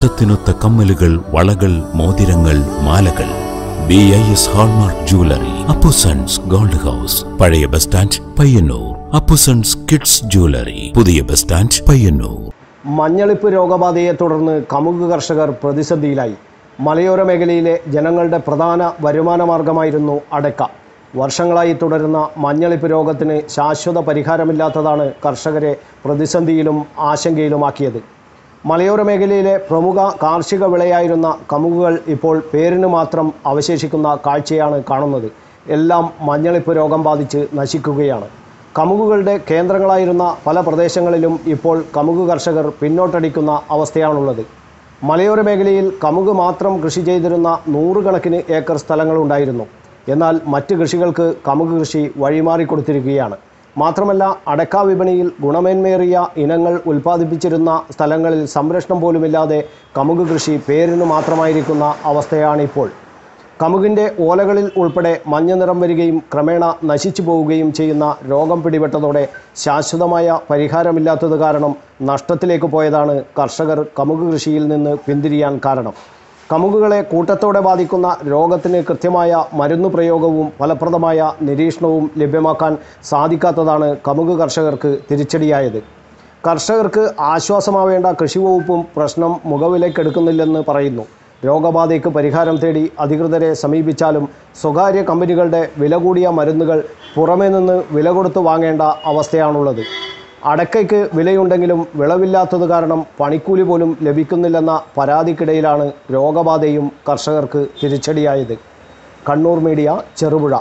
ഇഷ്ടത്തിനൊത്ത കമ്മലുകൾ വളകൾ മോതിരങ്ങൾ മാലകൾ B I S hallmark jewellery Appusons gold house പഴയ bus stand Payyanur Appusons kids jewellery പുതിയ ബസ് സ്റ്റാൻഡ് പയ്യന്നൂർ മഞ്ഞളിപ്പ് രോഗബാധയെ തുടർന്ന് കമുക് കർഷകർ പ്രതിസന്ധിയിലായി മലയോര മേഖലയിലെ ജനങ്ങളുടെ പ്രധാന വരുമാന മാർഗമായിരുന്നു അടയ്ക്ക വർഷങ്ങളായി തുടരുന്ന മഞ്ഞളിപ്പ് രോഗത്തിന് ശാശ്വത പരിഹാരമില്ലാത്തതാണ് കർഷകരെ പ്രതിസന്ധിയിലും ആശങ്കയിലുമാക്കിയത് മലയോര മേഖലയിലെ പ്രമുഖ കാർഷിക വിളയായിരുന്ന കമുകുകൾ ഇപ്പോൾ പേരിന് മാത്രം അവശേഷിക്കുന്ന കാഴ്ചയാണ് കാണുന്നത് എല്ലാം മഞ്ഞളിപ്പ് രോഗം ബാധിച്ച് നശിക്കുകയാണ് കമുകുകളുടെ കേന്ദ്രങ്ങളായിരുന്ന പല പ്രദേശങ്ങളിലും ഇപ്പോൾ കമുക് കർഷകർ പിന്നോട്ടടിക്കുന്ന അവസ്ഥയാണുള്ളത് മലയോര മേഖലയിൽ കമുക് മാത്രം കൃഷി ചെയ്തിരുന്ന നൂറുകണക്കിന് ഏക്കർ സ്ഥലങ്ങളുണ്ടായിരുന്നു എന്നാൽ മറ്റ് കൃഷികൾക്ക് കമുക് കൃഷി വഴിമാറിക്കൊടുത്തിരിക്കുകയാണ് മാത്രമല്ല അടക്ക വിപണിയിൽ ഗുണമേന്മേറിയ ഇനങ്ങൾ ഉൽപ്പാദിപ്പിച്ചിരുന്ന സ്ഥലങ്ങളിൽ സംരക്ഷണം പോലുമില്ലാതെ കമുക് കൃഷി പേരിന് മാത്രമായിരിക്കുന്ന അവസ്ഥയാണിപ്പോൾ കമുകിൻ്റെ ഓലകളിൽ ഉൾപ്പെടെ മഞ്ഞ നിറം വരികയും ക്രമേണ നശിച്ചു പോവുകയും ചെയ്യുന്ന രോഗം പിടിപെട്ടതോടെ ശാശ്വതമായ പരിഹാരമില്ലാത്തത് കാരണം നഷ്ടത്തിലേക്ക് പോയതാണ് കർഷകർ കമുക് കൃഷിയിൽ നിന്ന് പിന്തിരിയാൻ കാരണം കമുകുകളെ കൂട്ടത്തോടെ ബാധിക്കുന്ന രോഗത്തിന് കൃത്യമായ മരുന്ന് പ്രയോഗവും ഫലപ്രദമായ നിരീക്ഷണവും ലഭ്യമാക്കാൻ സാധിക്കാത്തതാണ് കമുക് കർഷകർക്ക് തിരിച്ചടിയായത് കർഷകർക്ക് ആശ്വാസമാവേണ്ട കൃഷിവകുപ്പും പ്രശ്നം മുഖവിലേക്കെടുക്കുന്നില്ലെന്ന് പറയുന്നു രോഗബാധയ്ക്ക് പരിഹാരം തേടി അധികൃതരെ സമീപിച്ചാലും സ്വകാര്യ കമ്പനികളുടെ വില കൂടിയ മരുന്നുകൾ പുറമേ നിന്ന് വില കൊടുത്ത് വാങ്ങേണ്ട അവസ്ഥയാണുള്ളത് അടക്കയ്ക്ക് വിലയുണ്ടെങ്കിലും വിളവില്ലാത്തത് കാരണം പണിക്കൂലി പോലും ലഭിക്കുന്നില്ലെന്ന പരാതിക്കിടയിലാണ് രോഗബാധയും കർഷകർക്ക് തിരിച്ചടിയായത് Kannur media Cherupuzha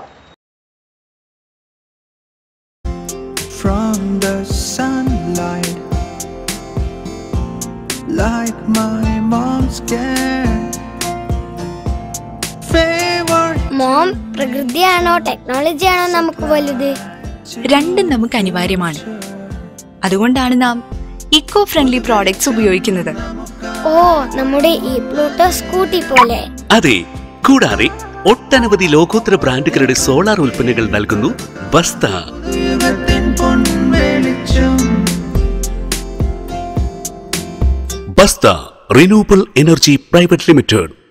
from the sunlight like my mom's care favor mom പ്രകൃതിയാണോ ടെക്നോളജിയാണോ നമുക്ക് വലുത് രണ്ടും നമുക്ക് അനിവാര്യമാണ് അതുകൊണ്ടാണ് നാം ഇക്കോ ഫ്രണ്ട്ലി പ്രോഡക്ട്സ് ഉപയോഗിക്കുന്നത് ഓ നമ്മുടെ ഈ പ്ലൂട്ടോ സ്കൂട്ടി പോലെ അതെ കൂടാതെ ഒട്ടനവധി ലോകോത്തര ബ്രാൻഡുകളുടെ സോളാർ ഉൽപ്പന്നങ്ങൾ നൽകുന്നു ബസ്ത യുഗത്തിൻ പൊൻവെളിച്ചം Basta renewable energy private limited